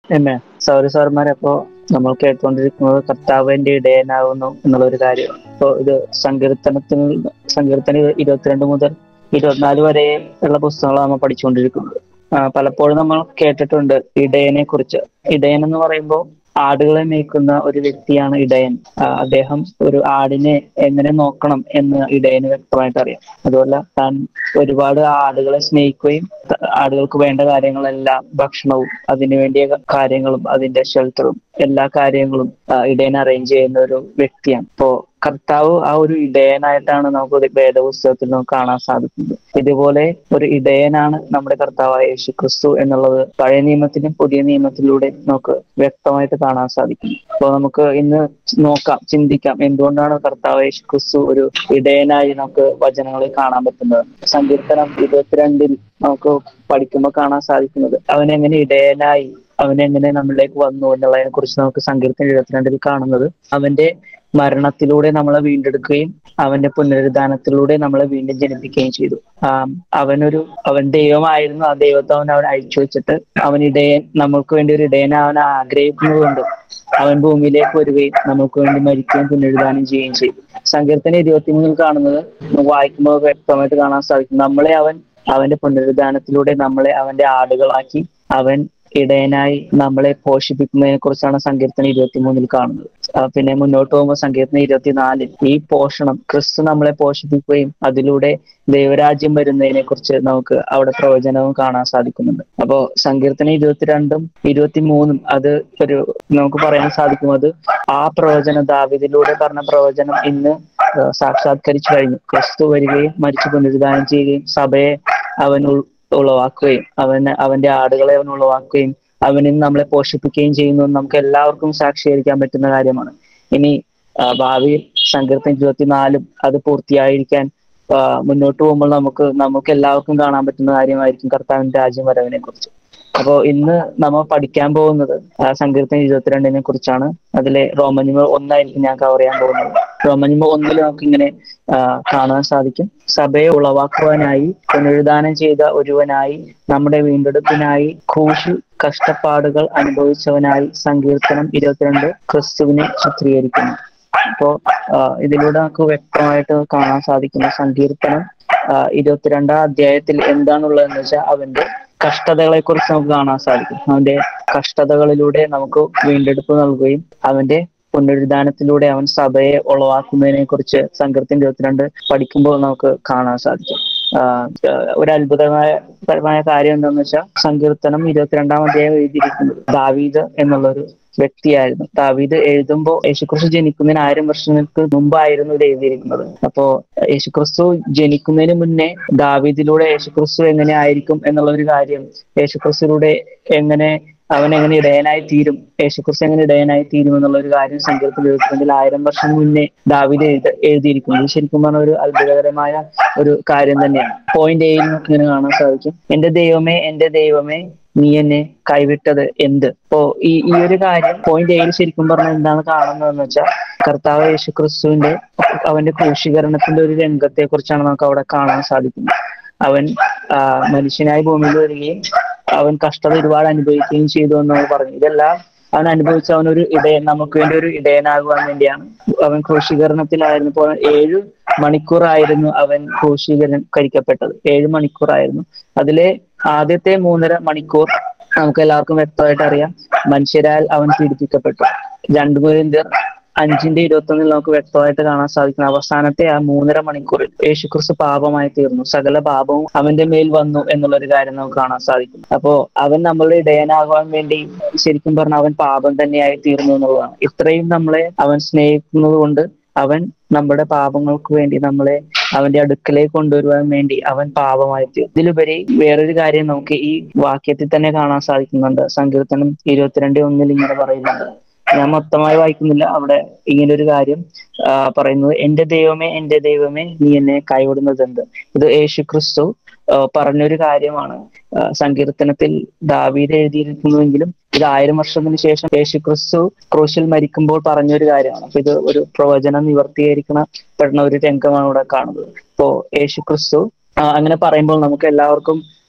എന്നെ സൗര സാർമാരെ അപ്പോ നമ്മൾ കേട്ടുകൊണ്ടിരിക്കുന്നത് കർത്താവിന്റെ ഇടയനാകുന്നു എന്നുള്ള ഒരു കാര്യമാണ് അപ്പോ ഇത് സങ്കീർത്തനത്തിൽ സങ്കീർത്തന ഇരുപത്തിരണ്ട് മുതൽ ഇരുപത്തിനാല് വരെ ഉള്ള പുസ്തകങ്ങളാണ് നമ്മൾ പഠിച്ചുകൊണ്ടിരിക്കുന്നത് ആ, പലപ്പോഴും നമ്മൾ കേട്ടിട്ടുണ്ട് ഇടയനെ കുറിച്ച് ഇടയൻ എന്ന് പറയുമ്പോൾ ആടുകളെ മേയ്ക്കുന്ന ഒരു വ്യക്തിയാണ് ഇടയൻ ആ, അദ്ദേഹം ഒരു ആടിനെ എങ്ങനെ നോക്കണം എന്ന് ഇടയന് വ്യക്തമായിട്ട് അറിയാം അതുപോലെ താൻ ഒരുപാട് ആടുകളെ സ്നേഹിക്കുകയും ത- ആടുകൾക്ക് വേണ്ട കാര്യങ്ങളെല്ലാം ഭക്ഷണവും അതിനു വേണ്ടിയ കാര്യങ്ങളും അതിന്റെ ഷെൽട്ടറും എല്ലാ കാര്യങ്ങളും ആ, ഇടയൻ അറേഞ്ച് ചെയ്യുന്ന ഒരു വ്യക്തിയാണ് ഇപ്പോ കർത്താവ് ആ ഒരു ഇടയനായിട്ടാണ് നമുക്ക് ഒരു വേദപുസ്തകത്തിൽ നമുക്ക് കാണാൻ സാധിക്കുന്നത് ഇതുപോലെ ഒരു ഇടയനാണ് നമ്മുടെ കർത്താവായ യേശു ക്രിസ്തു എന്നുള്ളത് പഴയ നിയമത്തിലും പുതിയ നിയമത്തിലൂടെ നമുക്ക് വ്യക്തമായിട്ട് കാണാൻ സാധിക്കും അപ്പോൾ നമുക്ക് ഇന്ന് നോക്കാം ചിന്തിക്കാം എന്തുകൊണ്ടാണ് കർത്താവ് യേശു ക്രിസ്തു ഒരു ഇടയനായി നമുക്ക് വചനങ്ങളിൽ കാണാൻ പറ്റുന്നത് സങ്കീർത്തനം ഇരുപത്തിരണ്ടിൽ നമുക്ക് പഠിക്കുമ്പോൾ കാണാൻ സാധിക്കുന്നത് അവൻ എങ്ങനെ ഇടയനായി അവൻ എങ്ങനെ നമ്മളിലേക്ക് വന്നു എന്നുള്ളതിനെ കുറിച്ച് നമുക്ക് സങ്കീർത്തനം എഴുപത്തിരണ്ടിൽ കാണുന്നത് അവന്റെ മരണത്തിലൂടെ നമ്മളെ വീണ്ടെടുക്കുകയും അവന്റെ പുനരുദ്ധാനത്തിലൂടെ നമ്മളെ വീണ്ടും ജനിപ്പിക്കുകയും ചെയ്തു ആം, അവനൊരു അവൻ ദൈവമായിരുന്നു ആ ദൈവത്തെ അവൻ അവൻ അയച്ചു വെച്ചിട്ട് അവൻ ഇടയൻ നമ്മൾക്ക് വേണ്ടി ഒരു ഇടയനെ അവൻ ആഗ്രഹിക്കുന്നതുകൊണ്ട് അവൻ ഭൂമിയിലേക്ക് വരികയും നമുക്ക് വേണ്ടി മരിക്കുകയും പുനരുദ്ധാനം ചെയ്യുകയും ചെയ്തു സങ്കീർത്തന ഇരുപത്തിമൂന്നിൽ കാണുന്നത് നമുക്ക് വായിക്കുമ്പോൾ വ്യക്തമായിട്ട് കാണാൻ സാധിക്കും നമ്മളെ അവൻ അവന്റെ പുനരുദ്ധാനത്തിലൂടെ നമ്മളെ അവന്റെ ആടുകളാക്കി അവൻ ഇടയനായി നമ്മളെ പോഷിപ്പിക്കുന്നതിനെ കുറിച്ചാണ് സങ്കീർത്തനം ഇരുപത്തിമൂന്നിൽ കാണുന്നത് ആ, പിന്നെ മുന്നോട്ട് പോകുമ്പോൾ സങ്കീർത്തനം ഇരുപത്തിനാലിൽ ഈ പോഷണം ക്രിസ്തു നമ്മളെ പോഷിപ്പിക്കുകയും അതിലൂടെ ദൈവരാജ്യം വരുന്നതിനെ കുറിച്ച് നമുക്ക് അവിടെ പ്രവചനവും കാണാൻ സാധിക്കുന്നുണ്ട് അപ്പോ സങ്കീർത്തനം ഇരുപത്തിരണ്ടും ഇരുപത്തിമൂന്നും അത് ഒരു നമുക്ക് പറയാൻ സാധിക്കും അത് ആ പ്രവചനം ദാവിദിലൂടെ പറഞ്ഞ പ്രവചനം ഇന്ന് ആ, സാക്ഷാത്കരിച്ചു കഴിഞ്ഞു ക്രിസ്തു വരികയും മരിച്ചു പുനരുദ്ധാനം ചെയ്യുകയും സഭയെ അവൻ ഉൾ- ഉളവാക്കുകയും അവന് അവന്റെ ആടുകളെ അവൻ ഉളവാക്കുകയും അവനിൽ നമ്മളെ പോഷിപ്പിക്കുകയും ചെയ്യുന്നു എന്ന് നമുക്ക് എല്ലാവർക്കും സാക്ഷീകരിക്കാൻ പറ്റുന്ന കാര്യമാണ് ഇനി ആ, ഭാവിയിൽ സങ്കീർത്തനം ഇരുപത്തിനാലും അത് പൂർത്തിയായിരിക്കാൻ ആ, മുന്നോട്ട് പോകുമ്പോൾ നമുക്ക് നമുക്ക് എല്ലാവർക്കും കാണാൻ പറ്റുന്ന കാര്യമായിരിക്കും കർത്താവിന്റെ രാജ്യം വരവിനെ കുറിച്ച് അപ്പോ ഇന്ന് നമ്മൾ പഠിക്കാൻ പോകുന്നത് ആ, സങ്കീർത്തനം ഇരുപത്തിരണ്ടിനെ കുറിച്ചാണ് അതിലെ റോമനിമ ഒന്നായിരിക്കും ഞാൻ കവർ ചെയ്യാൻ പോകുന്നത് റോമനിമ ഒന്നിൽ നമുക്ക് ഇങ്ങനെ ആ, കാണാൻ സാധിക്കും സഭയെ ഉളവാക്കുവാനായി പുനരുദ്ധാനം ചെയ്ത ഒരുവനായി നമ്മുടെ വീണ്ടെടുപ്പിനായി ക്രൂശിൽ കഷ്ടപ്പാടുകൾ അനുഭവിച്ചവനായി സങ്കീർത്തനം ഇരുപത്തിരണ്ട് ക്രിസ്തുവിനെ ചിത്രീകരിക്കുന്നു അപ്പോ ആ, ഇതിലൂടെ നമുക്ക് വ്യക്തമായിട്ട് കാണാൻ സാധിക്കുന്ന സങ്കീർത്തനം ആ, ഇരുപത്തിരണ്ടാം അധ്യായത്തിൽ എന്താണുള്ളതെന്ന് വെച്ചാൽ അവന്റെ കഷ്ടതകളെ കുറിച്ച് നമുക്ക് കാണാൻ സാധിക്കും അവന്റെ കഷ്ടതകളിലൂടെ നമുക്ക് വീണ്ടെടുപ്പ് നൽകുകയും അവന്റെ പുനരുദ്ധാനത്തിലൂടെ അവൻ സഭയെ ഉളവാക്കുന്നതിനെ കുറിച്ച് സങ്കീർത്തനം ഇരുപത്തിരണ്ട് പഠിക്കുമ്പോൾ നമുക്ക് കാണാൻ സാധിക്കും ആഹ് ഒരു അത്ഭുതമായ പരമായ കാര്യം എന്താണെന്ന് വെച്ചാൽ സങ്കീർത്തനം ഇരുപത്തിരണ്ടാം അധ്യായം എഴുതിയിരിക്കുന്നത് ദാവീദ് എന്നുള്ളൊരു വ്യക്തിയായിരുന്നു ദാവീദ് എഴുതുമ്പോൾ യേശുക്രിസ്തു ജനിക്കുന്നതിന് ആയിരം വർഷങ്ങൾക്ക് മുമ്പായിരുന്നു ഇത് എഴുതിയിരിക്കുന്നത് അപ്പോ യേശുക്രിസ്തു ജനിക്കുന്നതിന് മുന്നേ ദാവീദിലൂടെ യേശുക്രിസ്തു എങ്ങനെ ആയിരിക്കും എന്നുള്ള ഒരു കാര്യം യേശുക്രിസ്തുവിലൂടെ എങ്ങനെ അവൻ എങ്ങനെ ഇടയനായി തീരും യേശുക്രിസ്തു എങ്ങനെ ഇടയനായി തീരും എന്നുള്ള ഒരു കാര്യം സങ്കീർത്തനം എഴുപത്തിരണ്ടിൽ ആയിരം വർഷം മുന്നേ ദാവീദ് എഴുത എഴുതിയിരിക്കുന്നത് ഇത് ശരിക്കും പറഞ്ഞ ഒരു അത്ഭുതകരമായ ഒരു കാര്യം തന്നെയാണ് പോയിന്റ് എയിൽ നമുക്ക് ഇങ്ങനെ കാണാൻ സാധിക്കും എന്റെ ദൈവമേ എന്റെ ദൈവമേ നീ എന്നെ കൈവിട്ടത് എന്ത് ഇപ്പോ ഈ ഈ ഒരു കാര്യം പോയിന്റ് എയിൽ ശരിക്കും പറഞ്ഞാൽ എന്താണ് കാണുന്നതെന്ന് വെച്ചാൽ കർത്താവ് യേശു ക്രിസ്തുവിന്റെ അവന്റെ ക്രൂശീകരണത്തിന്റെ ഒരു രംഗത്തെ കുറിച്ചാണ് നമുക്ക് അവിടെ കാണാൻ സാധിക്കുന്നത് അവൻ ആ, മനുഷ്യനായി ഭൂമിയിൽ വരികയും അവൻ കഷ്ടത ഒരുപാട് അനുഭവിക്കുകയും ചെയ്തു എന്ന് നമ്മൾ പറഞ്ഞു ഇതെല്ലാം അവൻ അനുഭവിച്ച അവനൊരു ഇടയൻ നമുക്ക് വേണ്ടി ഒരു ഇടയനാകുവാൻ വേണ്ടിയാണ് അവൻ ക്രൂശീകരണത്തിലായിരുന്നപ്പോൾ ഏഴ് മണിക്കൂറായിരുന്നു അവൻ ക്രൂശീകരിക്കപ്പെട്ടത് ഏഴ് മണിക്കൂറായിരുന്നു അതിലെ ആദ്യത്തെ മൂന്നര മണിക്കൂർ നമുക്ക് എല്ലാവർക്കും വ്യക്തമായിട്ട് അറിയാം മനുഷ്യരാൽ അവൻ പീഡിപ്പിക്കപ്പെട്ടു രണ്ടു കുരിന്തിയർ അഞ്ചിന്റെ ഇരുപത്തി ഒന്നിൽ നമുക്ക് വ്യക്തമായിട്ട് കാണാൻ സാധിക്കുന്ന അവസാനത്തെ ആ മൂന്നര മണിക്കൂറിൽ യേശുക്രിസ്തു പാപമായി തീർന്നു സകല പാപവും അവന്റെ മേൽ വന്നു എന്നുള്ള ഒരു കാര്യം നമുക്ക് കാണാൻ സാധിക്കും അപ്പോ അവൻ നമ്മളുടെ ഇടയനാകാൻ വേണ്ടി ശരിക്കും പറഞ്ഞാൽ അവൻ പാപം തന്നെയായി തീർന്നു എന്നുള്ളതാണ് ഇത്രയും നമ്മളെ അവൻ സ്നേഹിക്കുന്നത് കൊണ്ട് അവൻ നമ്മുടെ പാപങ്ങൾക്ക് വേണ്ടി നമ്മളെ അവന്റെ അടുക്കലേക്ക് കൊണ്ടുവരുവാൻ വേണ്ടി അവൻ പാപമായി തീർന്നു ഇതിലുപരി വേറൊരു കാര്യം നമുക്ക് ഈ വാക്യത്തിൽ തന്നെ കാണാൻ സാധിക്കുന്നുണ്ട് സങ്കീർത്തനം ഇരുപത്തിരണ്ട് ഒന്നിൽ ഇങ്ങനെ പറയുന്നുണ്ട് ഞാൻ മൊത്തമായി വായിക്കുന്നില്ല അവിടെ ഇങ്ങനെ ഒരു കാര്യം ആ, പറയുന്നത് എന്റെ ദൈവമേ എന്റെ ദൈവമേ നീ എന്നെ കൈവിടുന്നത് എന്ത് ഇത് യേശു ക്രിസ്തു ആ, പറഞ്ഞൊരു കാര്യമാണ് ആ, സങ്കീർത്തനത്തിൽ ദാവീദ് എഴുതിയിരിക്കുന്നുവെങ്കിലും ഇത് ആയിരം വർഷത്തിന് ശേഷം യേശു ക്രിസ്തു ക്രൂശിൽ മരിക്കുമ്പോൾ പറഞ്ഞൊരു കാര്യമാണ് അപ്പൊ ഇത് ഒരു പ്രവചനം നിവർത്തീകരിക്കണ പെടുന്ന ഒരു രംഗമാണ് ഇവിടെ കാണുന്നത് ഇപ്പോ യേശു ക്രിസ്തു ആ, അങ്ങനെ പറയുമ്പോൾ നമുക്ക് എല്ലാവർക്കും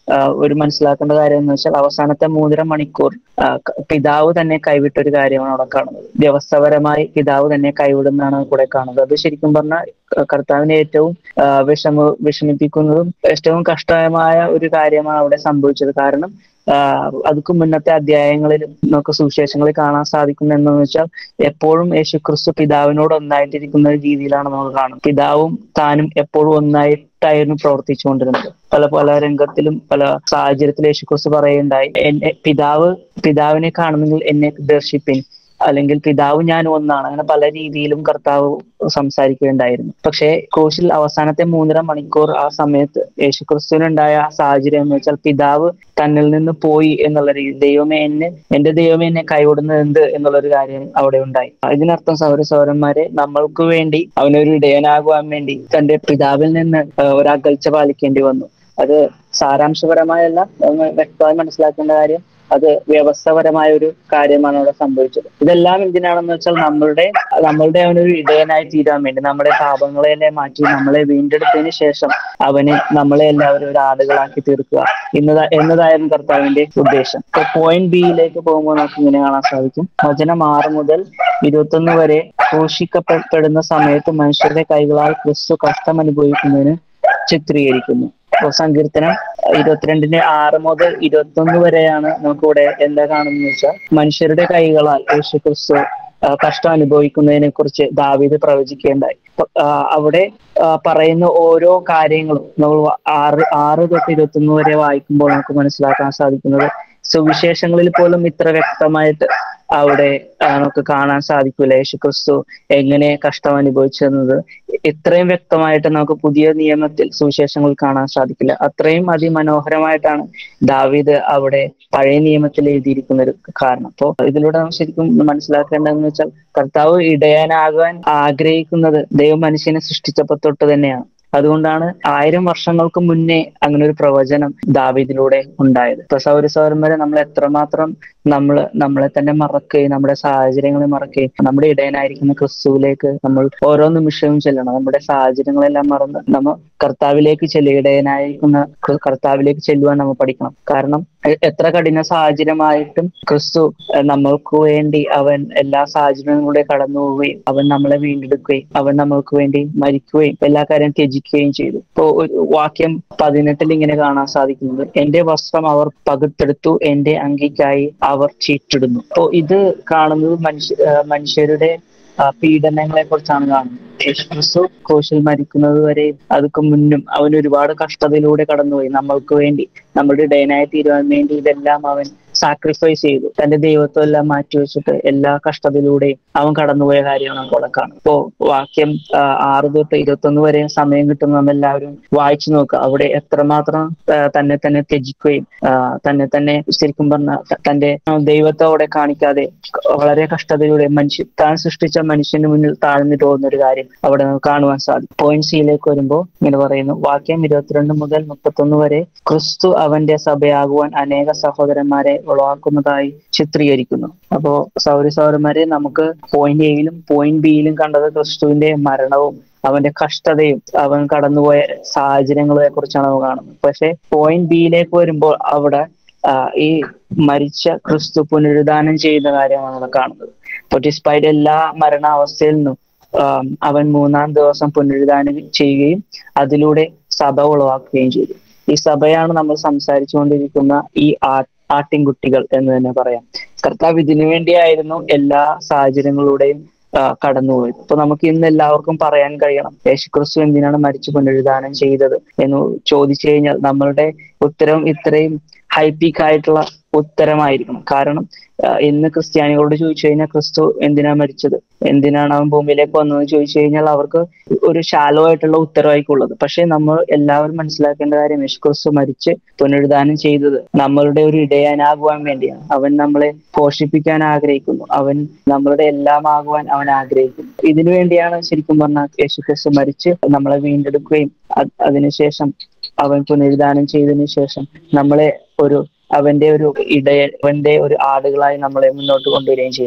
ആ, ഒരു മനസ്സിലാക്കേണ്ട കാര്യം എന്ന് വെച്ചാൽ അവസാനത്തെ മൂന്നര മണിക്കൂർ ആ, ക- പിതാവ് തന്നെ കൈവിട്ട ഒരു കാര്യമാണ് അവിടെ കാണുന്നത് വ്യവസ്ഥപരമായി പിതാവ് തന്നെ കൈവിടുന്നതാണ് കൂടെ കാണുന്നത് അത് ശരിക്കും പറഞ്ഞാൽ ക- കർത്താവിനെ ഏറ്റവും ആ, വിഷമ വിഷമിപ്പിക്കുന്നതും ഏറ്റവും കഷ്ടമായ ഒരു കാര്യമാണ് അവിടെ സംഭവിച്ചത് കാരണം ആഹ് അതുക്ക് മുന്നത്തെ അധ്യായങ്ങളിൽ നമുക്ക് സുവിശേഷങ്ങളിൽ കാണാൻ സാധിക്കുന്നത് എന്താണെന്ന് വെച്ചാൽ എപ്പോഴും യേശുക്രിസ്തു പിതാവിനോട് ഒന്നായിട്ടിരിക്കുന്ന ഒരു രീതിയിലാണ് നമുക്ക് കാണുന്നത് പിതാവും താനും എപ്പോഴും ഒന്നായിട്ടായിരുന്നു പ്രവർത്തിച്ചുകൊണ്ടിരുന്നത് പല പല രംഗത്തിലും പല സാഹചര്യത്തിലും യേശുക്രിസ്തു പറയുണ്ടായി എന്നെ പിതാവ് പിതാവിനെ കാണുന്നെങ്കിൽ എന്നെ ദർശിപ്പിൻ അല്ലെങ്കിൽ പിതാവ് ഞാൻ ഒന്നാണ് അങ്ങനെ പല രീതിയിലും കർത്താവ് സംസാരിക്കുകയുണ്ടായിരുന്നു പക്ഷേ ക്രൂശിൽ അവസാനത്തെ മൂന്നര മണിക്കൂർ ആ സമയത്ത് യേശുക്രിസ്തുവിനുണ്ടായ ആ സാഹചര്യം എന്ന് വെച്ചാൽ പിതാവ് തന്നിൽ നിന്ന് പോയി എന്നുള്ള രീതി ദൈവമേ എന്നെ എന്റെ ദൈവമേ എന്നെ കൈവിടുന്നത് എന്ത് എന്നുള്ള ഒരു കാര്യം അവിടെ ഉണ്ടായി ഇതിനർത്ഥം സൗര സൗരന്മാരെ നമ്മൾക്ക് വേണ്ടി അവനൊരു ഇടയനാകുവാൻ വേണ്ടി തന്റെ പിതാവിൽ നിന്ന് ആ, ഒരു അകൽച്ച പാലിക്കേണ്ടി വന്നു അത് സാരാംശപരമായല്ല ഒന്ന് വ്യക്തമായി മനസ്സിലാക്കേണ്ട കാര്യം അത് വ്യവസ്ഥപരമായ ഒരു കാര്യമാണ് അവിടെ സംഭവിച്ചത് ഇതെല്ലാം എന്തിനാണെന്ന് വെച്ചാൽ നമ്മളുടെ നമ്മളുടെ അവനൊരു ഇടയനായി തീരാൻ വേണ്ടി നമ്മുടെ പാപങ്ങളെല്ലാം മാറ്റി നമ്മളെ വീണ്ടെടുത്തതിന് ശേഷം അവനെ നമ്മളെ എല്ലാവരും ഒരു ആടുകളാക്കി തീർക്കുക എന്നതാ എന്നതായിരുന്നു കർത്താവിന്റെ ഉദ്ദേശം ഇപ്പൊ പോയിന്റ് ബിയിലേക്ക് പോകുമ്പോൾ നമുക്ക് ഇങ്ങനെ കാണാൻ സാധിക്കും വചനം ആറ് മുതൽ ഇരുപത്തൊന്ന് വരെ ക്രൂശിക്കപ്പെടുന്ന സമയത്ത് മനുഷ്യരുടെ കൈകളാൽ ക്രിസ്തു കഷ്ടം അനുഭവിക്കുന്നതിന് ചിത്രീകരിക്കുന്നു ഇപ്പൊ സങ്കീർത്തനം ഇരുപത്തിരണ്ടിന്റെ ആറ് മുതൽ ഇരുപത്തൊന്ന് വരെയാണ് നമുക്കിവിടെ എന്താ കാണുന്നത് വെച്ചാൽ മനുഷ്യരുടെ കൈകളാൽ യേശു ക്രിസ്തു ആ, കഷ്ടം അനുഭവിക്കുന്നതിനെ കുറിച്ച് ദാവീദ് പ്രവചിക്കുകയുണ്ടായി അപ്പൊ, ആ, അവിടെ ആ, പറയുന്ന ഓരോ കാര്യങ്ങളും നമ്മൾ വ- ആറ് ആറ് തൊട്ട് ഇരുപത്തൊന്ന് വരെ വായിക്കുമ്പോൾ നമുക്ക് മനസ്സിലാക്കാൻ സാധിക്കുന്നത് സുവിശേഷങ്ങളിൽ പോലും ഇത്ര വ്യക്തമായിട്ട് അവിടെ ആ, നമുക്ക് കാണാൻ സാധിക്കില്ല യേശു ക്രിസ്തു എങ്ങനെ കഷ്ടം അനുഭവിച്ചെന്നത് ഇത്രയും വ്യക്തമായിട്ട് നമുക്ക് പുതിയ നിയമത്തിൽ സുവിശേഷങ്ങൾ കാണാൻ സാധിക്കില്ല അത്രയും അതിമനോഹരമായിട്ടാണ് ദാവീദ് അവിടെ പഴയ നിയമത്തിൽ എഴുതിയിരിക്കുന്ന ഒരു കാരണം അപ്പോ ഇതിലൂടെ നമുക്ക് ശരിക്കും മനസ്സിലാക്കേണ്ടതെന്ന് വെച്ചാൽ കർത്താവ് ഇടയാനാകാൻ ആഗ്രഹിക്കുന്നത് ദൈവം മനുഷ്യനെ സൃഷ്ടിച്ചപ്പോ തൊട്ട് തന്നെയാണ് അതുകൊണ്ടാണ് ആയിരം വർഷങ്ങൾക്ക് മുന്നേ അങ്ങനെ ഒരു പ്രവചനം ദാവീദിലൂടെ ഉണ്ടായത് ഇപ്പൊ സൗര സൗരന്മാരെ നമ്മൾ എത്രമാത്രം നമ്മൾ നമ്മളെ തന്നെ മറക്കുകയും നമ്മുടെ സാഹചര്യങ്ങളെ മറക്കുകയും നമ്മുടെ ഇടയനായിരിക്കുന്ന ക്രിസ്തുവിലേക്ക് നമ്മൾ ഓരോ നിമിഷവും ചെല്ലണം നമ്മുടെ സാഹചര്യങ്ങളെല്ലാം മറന്ന് നമ്മൾ കർത്താവിലേക്ക് ചെല്ലുക ഇടയനായിരിക്കുന്ന ക്രി- കർത്താവിലേക്ക് ചെല്ലുവാൻ നമ്മൾ പഠിക്കണം കാരണം എ- എത്ര കഠിന സാഹചര്യമായിട്ടും ക്രിസ്തു എഹ്, നമ്മൾക്ക് വേണ്ടി അവൻ എല്ലാ സാഹചര്യങ്ങളിലൂടെ കടന്നു പോവുകയും അവൻ നമ്മളെ വീണ്ടെടുക്കുകയും അവൻ നമ്മൾക്ക് വേണ്ടി മരിക്കുകയും എല്ലാ കാര്യം ത്യജിക്കുകയും ചെയ്തു ഇപ്പോ ഒരു വാക്യം പതിനെട്ടിൽ ഇങ്ങനെ കാണാൻ സാധിക്കുന്നത് എന്റെ വസ്ത്രം അവർ പകുത്തെടുത്തു എന്റെ അങ്കിക്കായി അവർ ചീട്ടിടുന്നു അപ്പോ ഇത് കാണുന്നത് മനുഷ്യ ഏഹ് മനുഷ്യരുടെ ആ, പീഡനങ്ങളെ കുറിച്ചാണ് കാണുന്നത് യേശുക്രിസ്തു ക്രൂശിൽ മരിക്കുന്നത് വരെ അതൊക്കെ മുന്നും അവൻ ഒരുപാട് കഷ്ടതയിലൂടെ കടന്നുപോയി നമ്മൾക്ക് വേണ്ടി നമ്മുടെ ഇടയനായി തീരുവാൻ വേണ്ടി ഇതെല്ലാം അവൻ സാക്രിഫൈസ് ചെയ്തു തന്റെ ദൈവത്വം എല്ലാം മാറ്റിവെച്ചിട്ട് എല്ലാ കഷ്ടതയിലൂടെയും അവൻ കടന്നുപോയ കാര്യമാണ് നമുക്ക് അവിടെ കാണും ഇപ്പോ വാക്യം ആ, ആറ് തൊട്ട് ഇരുപത്തൊന്ന് വരെ സമയം കിട്ടുന്ന നമ്മെല്ലാവരും വായിച്ചു നോക്കുക അവിടെ എത്രമാത്രം ആ, തന്നെ തന്നെ ത്യജിക്കുകയും ആ, തന്നെ തന്നെ ശരിക്കും പറഞ്ഞ തന്റെ ദൈവത്തോടെ കാണിക്കാതെ വളരെ കഷ്ടതയിലൂടെ മനുഷ്യ താൻ സൃഷ്ടിച്ച മനുഷ്യന് മുന്നിൽ താഴ്ന്നിട്ട് പോകുന്ന ഒരു കാര്യം അവിടെ നമുക്ക് കാണുവാൻ സാധിക്കും പോയിന്റ് സിയിലേക്ക് വരുമ്പോൾ ഇങ്ങനെ പറയുന്നു വാക്യം ഇരുപത്തിരണ്ട് മുതൽ മുപ്പത്തൊന്ന് വരെ ക്രിസ്തു അവന്റെ സഭയാകുവാൻ അനേക സഹോദരന്മാരെ ഉളവാക്കുന്നതായി ചിത്രീകരിക്കുന്നു അപ്പോ സൗര സൗരന്മാരെ നമുക്ക് പോയിന്റ് എയിലും പോയിന്റ് ബിയിലും കണ്ടത് ക്രിസ്തുവിന്റെ മരണവും അവന്റെ കഷ്ടതയും അവൻ കടന്നുപോയ സാഹചര്യങ്ങളെ കുറിച്ചാണ് നമ്മൾ കാണുന്നത് പക്ഷെ പോയിന്റ് ബിയിലേക്ക് വരുമ്പോൾ അവിടെ ആ, ഈ മരിച്ച ക്രിസ്തു പുനരുദ്ധാനം ചെയ്യുന്ന കാര്യമാണ് നമ്മൾ കാണുന്നത് അപ്പൊ ഡിസ്പൈറ്റ് എല്ലാ മരണാവസ്ഥയിൽ നിന്നും ആം, അവൻ മൂന്നാം ദിവസം പുനരുദ്ധാനം ചെയ്യുകയും അതിലൂടെ സഭ ഉളവാക്കുകയും ചെയ്തു ഈ സഭയാണ് നമ്മൾ സംസാരിച്ചുകൊണ്ടിരിക്കുന്ന ഈ ആ ആട്ടിൻകുട്ടികൾ എന്ന് തന്നെ പറയാം കർത്താവ് ഇതിനു വേണ്ടിയായിരുന്നു എല്ലാ സാഹചര്യങ്ങളിലൂടെയും ആ, കടന്നുപോയത് അപ്പൊ നമുക്ക് ഇന്ന് എല്ലാവർക്കും പറയാൻ കഴിയണം യേശുക്രിസ്തു എന്തിനാണ് മരിച്ചു പുനരുദ്ധാനം ചെയ്തത് എന്ന് ചോദിച്ചു കഴിഞ്ഞാൽ നമ്മളുടെ ഉത്തരം ഇത്രയും ഹൈപ്പിക് ആയിട്ടുള്ള ഉത്തരമായിരിക്കണം കാരണം ആ, ഇന്ന് ക്രിസ്ത്യാനികളോട് ചോദിച്ചു കഴിഞ്ഞാൽ ക്രിസ്തു എന്തിനാ മരിച്ചത് എന്തിനാണ് അവൻ ഭൂമിയിലേക്ക് വന്നതെന്ന് ചോദിച്ചു കഴിഞ്ഞാൽ അവർക്ക് ഒരു ശാലോ ആയിട്ടുള്ള ഉത്തരവായിക്കുള്ളത് പക്ഷെ നമ്മൾ എല്ലാവരും മനസ്സിലാക്കേണ്ട കാര്യം യേശു ക്രിസ്തു മരിച്ച് പുനരുദ്ധാനം ചെയ്തത് നമ്മളുടെ ഒരു ഇടയാനാകുവാൻ വേണ്ടിയാണ് അവൻ നമ്മളെ പോഷിപ്പിക്കാൻ ആഗ്രഹിക്കുന്നു അവൻ നമ്മളുടെ എല്ലാം ആകുവാൻ അവൻ ആഗ്രഹിക്കുന്നു ഇതിനു വേണ്ടിയാണ് ശരിക്കും പറഞ്ഞാൽ യേശു ക്രിസ്തു മരിച്ച് നമ്മളെ വീണ്ടെടുക്കുകയും അത് അതിനുശേഷം അവൻ പുനരുദ്ധാനം ചെയ്തതിനു ശേഷം നമ്മളെ ഒരു അവന്റെ ഒരു ഇടയ അവന്റെ ഒരു ആടുകളായി നമ്മളെ മുന്നോട്ട് കൊണ്ടുവരികയും ചെയ്യുന്നത്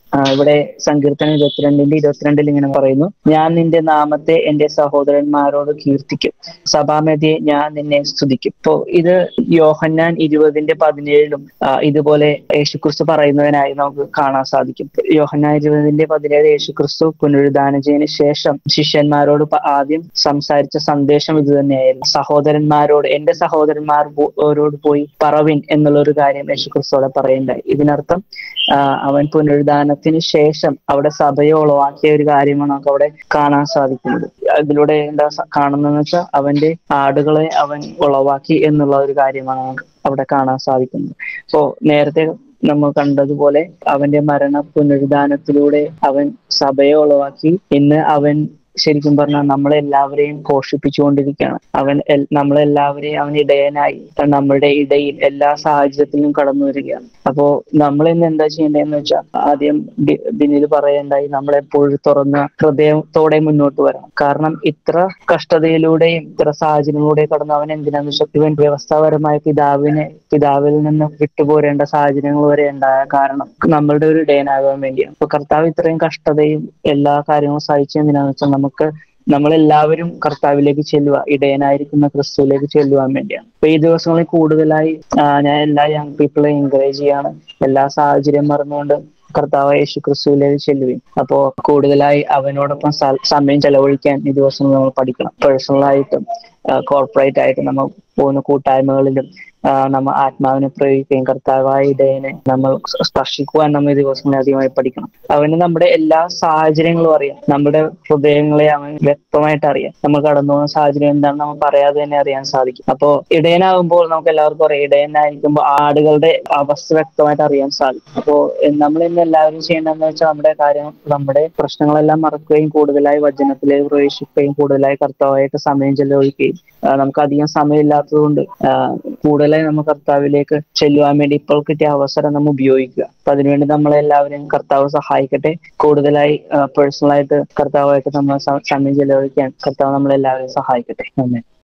ആ, ഇവിടെ സങ്കീർത്തനം ഇരുപത്തിരണ്ടിന്റെ ഇരുപത്തിരണ്ടിൽ ഇങ്ങനെ പറയുന്നു ഞാൻ നിന്റെ നാമത്തെ എന്റെ സഹോദരന്മാരോട് കീർത്തിക്കും സഭാമതിയെ ഞാൻ നിന്നെ സ്തുതിക്കും ഇപ്പോ ഇത് യോഹന്നാൻ ഇരുപതിന്റെ പതിനേഴിലും ആ, ഇതുപോലെ യേശുക്രിസ്തു പറയുന്നതിനായി നമുക്ക് കാണാൻ സാധിക്കും യോഹന്നാൻ ഇരുപതിന്റെ പതിനേഴ് യേശുക്രിസ്തു പുനരുദ്ധാനജയന് ശേഷം ശിഷ്യന്മാരോട് പ- ആദ്യം സംസാരിച്ച സന്ദേശം ഇത് തന്നെയായിരുന്നു സഹോദരന്മാരോട് എന്റെ സഹോദരന്മാർ പോ- ഓരോട് പോയി പറവിൻ എന്നുള്ള ഒരു കാര്യം യേശുക്രിസ്തുവിടെ പറയുണ്ടായി ഇതിനർത്ഥം ആ, അവൻ പുനരുദ്ധാനത്തിന് ശേഷം അവിടെ സഭയെ ഉളവാക്കിയ ഒരു കാര്യമാണ് നമുക്ക് അവിടെ കാണാൻ സാധിക്കുന്നത് അതിലൂടെ എന്താ സ- കാണുന്നതെന്ന് വെച്ചാൽ അവന്റെ ആടുകളെ അവൻ ഉളവാക്കി എന്നുള്ള ഒരു കാര്യമാണ് നമുക്ക് അവിടെ കാണാൻ സാധിക്കുന്നത് അപ്പോ നേരത്തെ നമ്മൾ കണ്ടതുപോലെ അവന്റെ മരണ പുനരുദ്ധാനത്തിലൂടെ അവൻ സഭയെ ഉളവാക്കി ഇന്ന് അവൻ ശരിക്കും പറഞ്ഞാൽ നമ്മളെല്ലാവരെയും പോഷിപ്പിച്ചുകൊണ്ടിരിക്കുകയാണ് അവൻ എൽ- നമ്മളെല്ലാവരെയും അവൻ ഇടയനായി നമ്മുടെ ഇടയിൽ എല്ലാ സാഹചര്യത്തിലും കടന്നു വരികയാണ് അപ്പോ നമ്മൾ ഇന്ന് എന്താ ചെയ്യേണ്ടതെന്ന് വെച്ചാൽ ആദ്യം ബി- ബിനിൽ പറയണ്ടായി നമ്മളെപ്പോഴും തുറന്ന ഹൃദയത്തോടെ മുന്നോട്ട് വരണം കാരണം ഇത്ര കഷ്ടതയിലൂടെയും ഇത്ര സാഹചര്യങ്ങളിലൂടെയും കടന്ന് അവൻ എന്തിനാന്ന് വെച്ചാൽ ഇവൻ വ്യവസ്ഥാപരമായ പിതാവിനെ പിതാവിൽ നിന്ന് വിട്ടുപോരേണ്ട സാഹചര്യങ്ങൾ വരെ ഉണ്ടായ കാരണം നമ്മളുടെ ഒരു ഇടയനാകാൻ വേണ്ടിയാണ് അപ്പൊ കർത്താവ് ഇത്രയും കഷ്ടതയും എല്ലാ കാര്യങ്ങളും സഹിച്ചെന്തിനാന്ന് വെച്ചാൽ നമുക്ക് നമ്മളെല്ലാവരും കർത്താവിലേക്ക് ചെല്ലുക ഇടയനായിരിക്കുന്ന ക്രിസ്തുവിലേക്ക് ചെല്ലുവാൻ വേണ്ടിയാണ് അപ്പൊ ഈ ദിവസങ്ങളിൽ കൂടുതലായി ആ, ഞാൻ എല്ലാ യങ് പീപ്പിളെ എൻകറേജ് ചെയ്യാണ് എല്ലാ സാഹചര്യം മറന്നുകൊണ്ട് കർത്താവ് യേശു ക്രിസ്തുവിലേക്ക് ചെല്ലുകയും അപ്പോ കൂടുതലായി അവനോടൊപ്പം സ- സമയം ചെലവഴിക്കാൻ ഈ ദിവസങ്ങൾ നമ്മൾ പഠിക്കണം പേഴ്സണലായിട്ടും കോർപ്പറേറ്റ് ആയിട്ടും നമ്മൾ പോകുന്ന കൂട്ടായ്മകളിലും ആ, നമ്മ ആത്മാവിനെ പ്രയോഗിക്കുകയും കർത്താവായ ഇടയനെ നമ്മൾ സ്പർശിക്കുവാൻ നമ്മൾ ഈ ദിവസങ്ങളിൽ അധികമായി പഠിക്കണം അവന് നമ്മുടെ എല്ലാ സാഹചര്യങ്ങളും അറിയാം നമ്മുടെ ഹൃദയങ്ങളെ അവൻ വ്യക്തമായിട്ട് അറിയാം നമ്മൾ കടന്നു പോകുന്ന സാഹചര്യം എന്താണെന്ന് നമ്മൾ പറയാതെ തന്നെ അറിയാൻ സാധിക്കും അപ്പോ ഇടയനാകുമ്പോൾ നമുക്ക് എല്ലാവർക്കും അറിയാം ഇടയനായിരിക്കുമ്പോൾ ആടുകളുടെ അവസ്ഥ വ്യക്തമായിട്ട് അറിയാൻ സാധിക്കും അപ്പോ നമ്മൾ ഇന്ന് എല്ലാവരും ചെയ്യേണ്ടതെന്ന് വെച്ചാൽ നമ്മുടെ കാര്യം നമ്മുടെ പ്രശ്നങ്ങളെല്ലാം മറക്കുകയും കൂടുതലായി വചനത്തിലേക്ക് പ്രവേശിക്കുകയും കൂടുതലായി കർത്താവായിട്ട് സമയം ചെലവഴിക്കുകയും ആ, നമുക്ക് അധികം സമയമില്ലാത്തത് കൊണ്ട് കൂടുതലായി നമ്മൾ കർത്താവിലേക്ക് ചെല്ലുവാൻ വേണ്ടി ഇപ്പോൾ കിട്ടിയ അവസരം നമ്മൾ ഉപയോഗിക്കുക അപ്പൊ അതിനുവേണ്ടി നമ്മളെല്ലാവരെയും കർത്താവ് സഹായിക്കട്ടെ കൂടുതലായി പേഴ്സണലായിട്ട് കർത്താവായിട്ട് നമ്മൾ സ- സമയം ചെലവഴിക്കാൻ കർത്താവ് നമ്മളെല്ലാവരെയും സഹായിക്കട്ടെ നന്ദി